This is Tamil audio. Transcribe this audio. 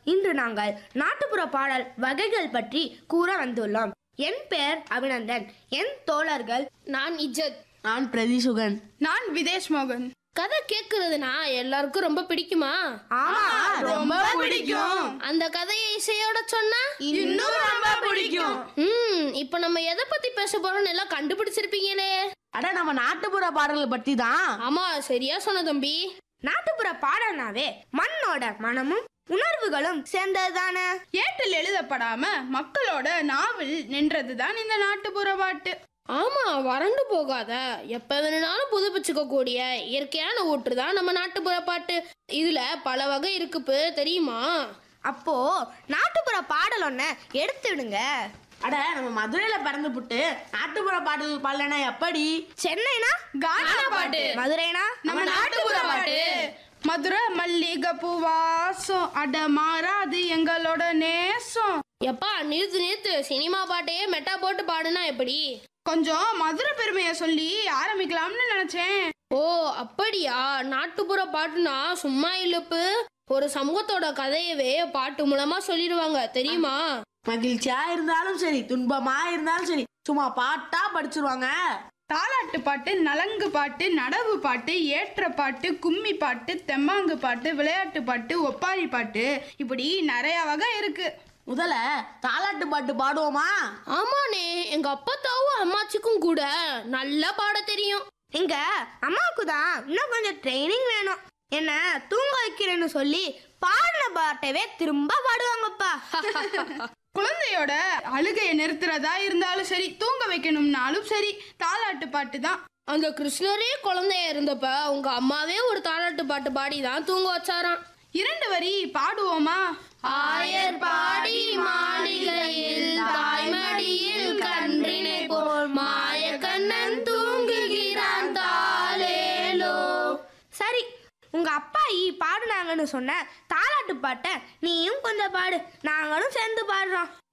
இன்று நாங்கள் நாட்டுப்புற பாடல் வகைகள் பற்றி கூற வந்துள்ளோம் என் பெயர் அபிநந்தன் என் தோழர்கள் நான் இஜத் நான் பிரதிசுகன் நான் விதேஷ் மோகன் கதை கேட்கறதுனா எல்லாருக்கும் ரொம்ப பிடிக்குமா ஆமா ரொம்ப பிடிக்கும் அந்த கதையை இசையோட சொன்னா இன்னும் ரொம்ப பிடிக்கும் ம் இப்போ நம்ம எதை பத்தி பேச போறோம்னு எல்லாம் கண்டுபிடிச்சிருப்பீங்களே அட நம்ம நாட்டுப்புற பாடல்கள் பத்தி தான் ஆமா சரியா சொன்ன தம்பி நாட்டுப்புற பாடல்னாவே மண்ணோட மனமும் உணர்வுகளும் சேர்ந்ததுதானே ஏட்டில் எழுதப்படாம மக்களோட நாவில் நின்றதுதான் இந்த நாட்டுப்புற பாட்டு ஆமா வறண்டு போகாத எப்ப வேணும்னாலும் புதுப்பிச்சுக்க கூடிய இயற்கையான ஊற்று தான் நம்ம நாட்டுப்புற பாட்டு இதுல பல வகை இருக்குப்பு தெரியுமா அப்போ நாட்டுப்புற பாடல் ஒன்ன எடுத்துடுங்க அட நம்ம மதுரையில பிறந்து புட்டு நாட்டுப்புற பாடல் பாடலனா எப்படி சென்னைனா கானா பாட்டு மதுரைனா நம்ம நாட்டுப்புற பாட்டு மதுரை மல்லிகை பூவாசம் அட மாறாது எங்களோட நேசம் எப்பா நிறுத்து நிறுத்து சினிமா பாட்டையே மெட்டா போட்டு பாடுனா எப்படி கொஞ்சம் மதுரை பெருமையை சொல்லி ஆரம்பிக்கலாம்னு நினைச்சேன் ஓ அப்படியா நாட்டுப்புற பாட்டுனா சும்மா இழுப்பு ஒரு சமூகத்தோட கதையவே பாட்டு மூலமா சொல்லிடுவாங்க தெரியுமா மகிழ்ச்சியா இருந்தாலும் சரி துன்பமா இருந்தாலும் சரி சும்மா பாட்டா படிச்சிருவாங்க தாலாட்டு பாட்டு நலங்கு பாட்டு நடவு பாட்டு ஏற்ற பாட்டு கும்மி பாட்டு தெம்மாங்கு பாட்டு விளையாட்டு பாட்டு ஒப்பாரி பாட்டு இப்படி நிறைய வகை இருக்கு முதல்ல தாலாட்டு பாட்டு பாடுவோமா ஆமாண்ணே எங்க அப்பாத்தாவும் அம்மாச்சிக்கும் கூட நல்லா பாட தெரியும் எங்க அம்மாவுக்கு தான் இன்னும் கொஞ்சம் ட்ரைனிங் வேணும் என்ன தூங்க வைக்கிறேன்னு சொல்லி பாடின பாட்டவே திரும்ப பாடுவாங்கப்பா குழந்தையோட அழுகையை நிறுத்துறதா இருந்தாலும் சரி தூங்க வைக்கணும்னாலும் சரி தாலாட்டு பாட்டு தான் அந்த கிருஷ்ணரே குழந்தைய இருந்தப்ப உங்க அம்மாவே ஒரு தாலாட்டு பாட்டு பாடி தான் தூங்க வச்சாராம் இரண்டு வரி பாடுவோமா ஆயர் பாடி மாளிகையில் தாய்மடியில் கன்றினை போல் மாய கண்ணன் தூங்குகிறான் தாலேலோ சரி உங்க அப்பாயி பாடுனாங்கன்னு சொன்ன தாலாட்டு பாட்டை நீயும் கொஞ்சம் பாடு நாங்களும் சேர்ந்து பாடுறோம்